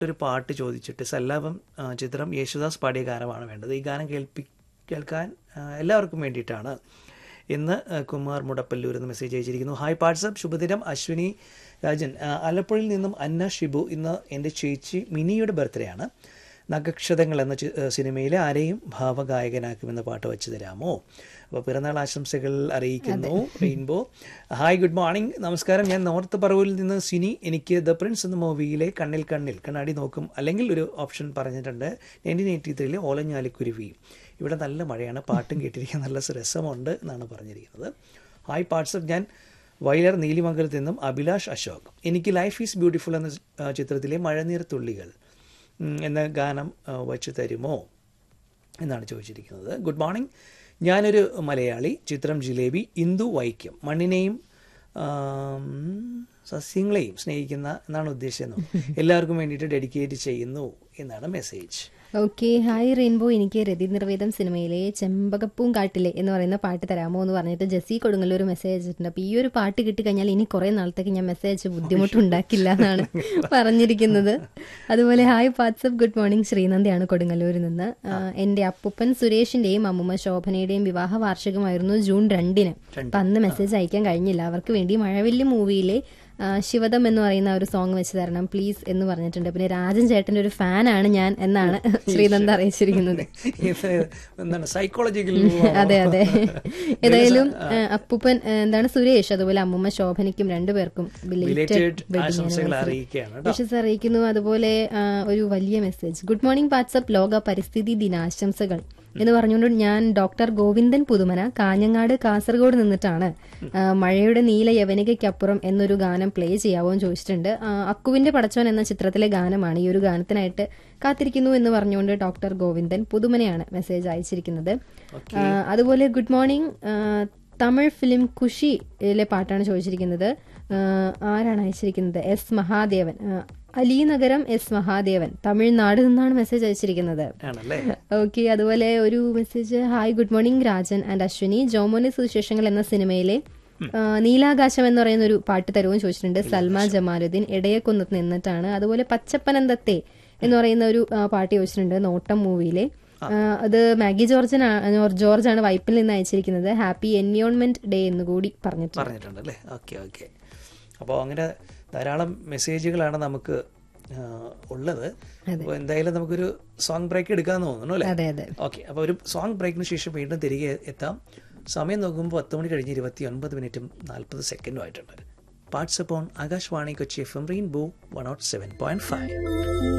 ഒരു പാട്ട് ചോദിച്ചിട്ട് സല്ലാപം ആ, ചിത്രം യേശുദാസ് പാടിയ ഗാനമാണ് വേണ്ടത് ഈ ഗാനം കേൾപ്പി കേൾക്കാൻ ആ, എല്ലാവർക്കും വേണ്ടിയിട്ടാണ് ഇന്ന് ആ, കുമാർ മുടപ്പല്ലൂർ എന്ന് മെസ്സേജ് അയച്ചിരിക്കുന്നു ഹായ് വാട്സപ്പ് ശുഭദിനം അശ്വിനി രാജൻ ആ, ആലപ്പുഴയിൽ നിന്നും അന്ന ഷിബു ഇന്ന് എൻ്റെ ചേച്ചി മിനിയുടെ ബർത്ത്ഡേ ആണ് നഗക്ഷതങ്ങൾ എന്ന ചി- ഏഹ് സിനിമയിലെ ആരെയും ഭാവഗായകനാക്കുമെന്ന പാട്ട് വെച്ച് തരാമോ അപ്പോൾ പിറന്നാൾ ആശംസകൾ അറിയിക്കുന്നു റെയിൻബോ ഹായ് ഗുഡ് മോർണിംഗ് നമസ്കാരം ഞാൻ നോർത്ത് പറവൂരിൽ നിന്ന് സിനി എനിക്ക് ദ പ്രിൻസ് എന്ന മൂവിയിലെ കണ്ണിൽ കണ്ണിൽ കണ്ണാടി നോക്കും അല്ലെങ്കിൽ ഒരു ഓപ്ഷൻ പറഞ്ഞിട്ടുണ്ട് നയൻറ്റീൻ എയ്റ്റി ത്രീയിലെ ഓലഞ്ഞാലിക്കുരുവി ഇവിടെ നല്ല മഴയാണ് പാട്ടും കേട്ടിരിക്കാൻ നല്ല രസമുണ്ട് എന്നാണ് പറഞ്ഞിരിക്കുന്നത് ഹായ് പാട്സപ്പ് ഞാൻ വയലർ നീലിമംഗലത്ത് നിന്നും അഭിലാഷ് അശോക് എനിക്ക് ലൈഫ് ഈസ് ബ്യൂട്ടിഫുൾ എന്ന ആ, ചിത്രത്തിലെ മഴനീർ തുള്ളികൾ ഉം, എന്ന ഗാനം ആ, വച്ചു തരുമോ എന്നാണ് ചോദിച്ചിരിക്കുന്നത് ഗുഡ് മോർണിംഗ് ഞാനൊരു മലയാളി ചിത്രം ജിലേബി ഇന്ദു വൈക്കം മണ്ണിനെയും ആം, സസ്യങ്ങളെയും സ്നേഹിക്കുന്ന എന്നാണ് ഉദ്ദേശിച്ചത് എല്ലാവർക്കും വേണ്ടിയിട്ട് ഡെഡിക്കേറ്റ് ചെയ്യുന്നു എന്നാണ് മെസ്സേജ് ഓക്കെ ഹായ് റെയിൻബോ എനിക്ക് രതി നിർവേദം സിനിമയിലെ ചെമ്പകപ്പൂം കാട്ടിലെ എന്ന് പറയുന്ന പാട്ട് തരാമോ എന്ന് പറഞ്ഞിട്ട് ജെസ്സി കൊടുങ്ങല്ലൂർ മെസ്സേജ് അയച്ചിട്ടുണ്ട് അപ്പോൾ ഈ ഒരു പാട്ട് കിട്ടിക്കഴിഞ്ഞാൽ ഇനി കുറേ നാളത്തേക്ക് ഞാൻ മെസ്സേജ് അയച്ച് ബുദ്ധിമുട്ടുണ്ടാക്കില്ല എന്നാണ് പറഞ്ഞിരിക്കുന്നത് അതുപോലെ ഹായ് വാട്സപ്പ് ഗുഡ് മോർണിംഗ് ശ്രീനന്ദയാണ് കൊടുങ്ങല്ലൂരിൽ നിന്ന് ആ, എൻ്റെ അപ്പൂപ്പൻ സുരേഷിന്റെയും അമ്മുമ്മ ശോഭനയുടെയും വിവാഹ വാർഷികമായിരുന്നു ജൂൺ രണ്ടിന് അപ്പം അന്ന് മെസ്സേജ് അയക്കാൻ കഴിഞ്ഞില്ല അവർക്ക് വേണ്ടി മഴവില്ല് മൂവിയിലെ ആ, ശിവദം എന്ന് പറയുന്ന ഒരു സോങ് വെച്ച് തരണം പ്ലീസ് എന്ന് പറഞ്ഞിട്ടുണ്ട് പിന്നെ രാജൻ ചേട്ടന്റെ ഒരു ഫാനാണ് ഞാൻ എന്നാണ് ശ്രീനന്ദ അറിയിച്ചിരിക്കുന്നത് ഇത് എന്താണ് സൈക്കോളജിക്കൽ അതെ അതെ ഏതായാലും ആ, അപ്പൂപ്പൻ ആ, എന്താണ് സുരേഷ് അതുപോലെ അമ്മുമ്മ ശോഭനയ്ക്കും രണ്ടുപേർക്കും Belated ആശംസകൾ അറിയിക്കുകയാണ് കേട്ടോ. വിഷസ് അറിയിക്കുന്നു അതുപോലെ ആ, ഒരു വലിയ മെസ്സേജ് ഗുഡ് മോർണിംഗ് വാട്സപ്പ് ലോക പരിസ്ഥിതി ദിനാശംസകൾ എന്ന് പറഞ്ഞുകൊണ്ട് ഞാൻ ഡോക്ടർ ഗോവിന്ദൻ പുതുമന കാഞ്ഞങ്ങാട് കാസർഗോഡ് നിന്നിട്ടാണ് ആ, മഴയുടെ നീല യവനികയ്ക്കപ്പുറം എന്നൊരു ഗാനം പ്ലേ ചെയ്യാവോ എന്ന് ചോദിച്ചിട്ടുണ്ട് ആ, അക്കുവിന്റെ പടച്ചോൻ എന്ന ചിത്രത്തിലെ ഗാനമാണ് ഈ ഒരു ഗാനത്തിനായിട്ട് കാത്തിരിക്കുന്നു എന്ന് പറഞ്ഞുകൊണ്ട് ഡോക്ടർ ഗോവിന്ദൻ പുതുമനയാണ് മെസ്സേജ് അയച്ചിരിക്കുന്നത് ആ, അതുപോലെ ഗുഡ് മോർണിംഗ് ആ, തമിഴ് ഫിലിം ഖുഷിയിലെ പാട്ടാണ് ചോദിച്ചിരിക്കുന്നത് ആ, ആരാണ് അയച്ചിരിക്കുന്നത് എസ് മഹാദേവൻ ആ, അലിനഗരം എസ് മഹാദേവൻ തമിഴ്നാട് നിന്നാണ് മെസ്സേജ് അയച്ചിരിക്കുന്നത് ആണല്ലേ ഓക്കെ അതുപോലെ ഒരു message hi good morning Rajan and Ashwini ജോമോനി സുവിശേഷങ്ങൾ എന്ന സിനിമയിലെ ആ, നീലാകാശം എന്ന് പറയുന്ന ഒരു പാട്ട് തരുവും ചോദിച്ചിട്ടുണ്ട് സൽമാ ജമാലുദ്ദീൻ ഇടയക്കുന്നത്ത് നിന്നിട്ടാണ് അതുപോലെ പച്ചപ്പനന്തത്തെ എന്ന് പറയുന്ന ഒരു ആ, പാട്ട് ചോദിച്ചിട്ടുണ്ട് നോട്ടം മൂവിയിലെ ആ, അത് മാഗി ജോർജൻ ജോർജ് ആണ് വൈപ്പിൽ നിന്ന് അയച്ചിരിക്കുന്നത് ഹാപ്പി എൻവയോൺമെന്റ് ഡേ എന്ന് കൂടി പറഞ്ഞിട്ടുണ്ട് പറഞ്ഞിട്ടുണ്ട് അല്ലേ ഓക്കെ ഓക്കെ അപ്പോൾ അങ്ങനെ ധാരാളം മെസ്സേജുകളാണ് നമുക്ക് ആ, ഉള്ളത് അപ്പോൾ എന്തായാലും നമുക്കൊരു സോങ് ബ്രേക്ക് എടുക്കാമെന്ന് തോന്നുന്നു അല്ലേ അതെ അതെ ഓക്കെ അപ്പോൾ ഒരു സോങ് ബ്രേക്കിന് ശേഷം വീണ്ടും തിരികെ എത്താം സമയം നോക്കുമ്പോൾ പത്ത് മണി കഴിഞ്ഞ് ഇരുപത്തി ഒൻപത് മിനിറ്റും നാൽപ്പത് സെക്കൻഡും ആയിട്ടുണ്ട് പാർട്സ് അപ്പോൺ Akashvani Kochi F M rainbow one out seven point five